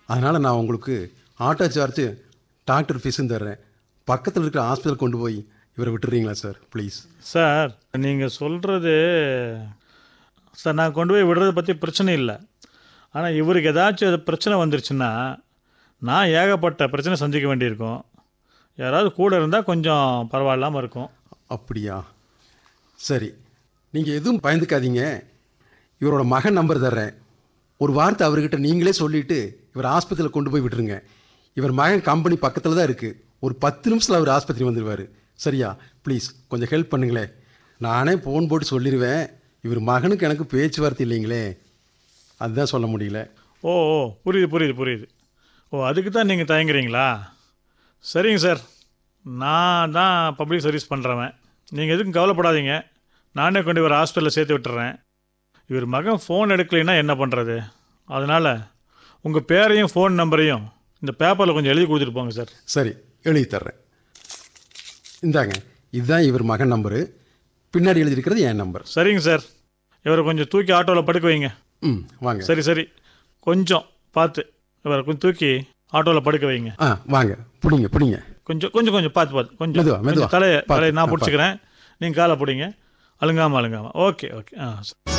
அதனால் நான் உங்களுக்கு ஆட்டோ சார்ஜ் டாக்டர் ஃபீஸும் தர்றேன் பக்கத்தில் இருக்கிற ஹாஸ்பிட்டல் கொண்டு போய் இவரை விட்டுறீங்களா சார் ப்ளீஸ் சார் நீங்கள் சொல்கிறது சார் நான் கொண்டு போய் விடுறத பற்றி பிரச்சனை இல்லை ஆனால் இவருக்கு ஏதாச்சும் அது பிரச்சனை வந்துருச்சுன்னா நான் ஏகப்பட்ட பிரச்சனை சந்திக்க வேண்டியிருக்கும் யாராவது கூட இருந்தால் கொஞ்சம் பரவாயில்லாமல் இருக்கும் அப்படியா சரி நீங்கள் எதுவும் பயந்துக்காதீங்க இவரோட மகன் நம்பர் தர்றேன் ஒரு வார்த்தை அவர்கிட்ட நீங்களே சொல்லிவிட்டு இவர் ஆஸ்பத்திரியில் கொண்டு போய் விட்டுருங்க இவர் மகன் கம்பெனி பக்கத்தில் தான் இருக்குது ஒரு பத்து நிமிஷத்தில் அவர் ஆஸ்பத்திரி வந்துடுவார் சரியா ப்ளீஸ் கொஞ்சம் ஹெல்ப் பண்ணுங்களேன் நானே ஃபோன் போட்டு சொல்லிடுவேன் இவர் மகனுக்கு எனக்கு பேச்சுவார்த்தை இல்லைங்களே அதுதான் சொல்ல முடியல ஓ ஓ புரியுது புரியுது புரியுது ஓ அதுக்கு தான் நீங்கள் தயங்குறீங்களா சரிங்க சார் நான் தான் பப்ளிக் சர்வீஸ் பண்ணுறவன் நீங்கள் எதுக்கும் கவலைப்படாதீங்க நானே கொண்டு இவர் ஹாஸ்பிட்டலில் சேர்த்து விட்டுறேன் இவர் மகன் ஃபோன் எடுக்கலைன்னா என்ன பண்ணுறது அதனால் உங்கள் பேரையும் ஃபோன் நம்பரையும் இந்த பேப்பரில் கொஞ்சம் எழுதி கொடுத்துட்டு போங்க சார் சரி எழுதி தர்றேன் இந்தாங்க இதுதான் இவர் மகன் நம்பரு பின்னாடி எழுதியிருக்கிறது என் நம்பர் சரிங்க சார் இவரை கொஞ்சம் தூக்கி ஆட்டோவில் படுக்க வைங்க ம் வாங்க சரி சரி கொஞ்சம் பார்த்து இவரை கொஞ்சம் தூக்கி ஆட்டோவில் படுக்க வைங்க ஆ வாங்க பிடிங்க பிடிங்க கொஞ்சம் கொஞ்சம் கொஞ்சம் பார்த்து பார்த்து கொஞ்சம் மெதுவா, மெதுவா. கொஞ்சம் தலையை பார்த்து, தலையை நான் ஆ, பிடிச்சிக்கிறேன் நீங்கள் காலை பிடிங்க அழுங்காமல் அழுங்காமல் ஓகே ஓகே ஆ சரி.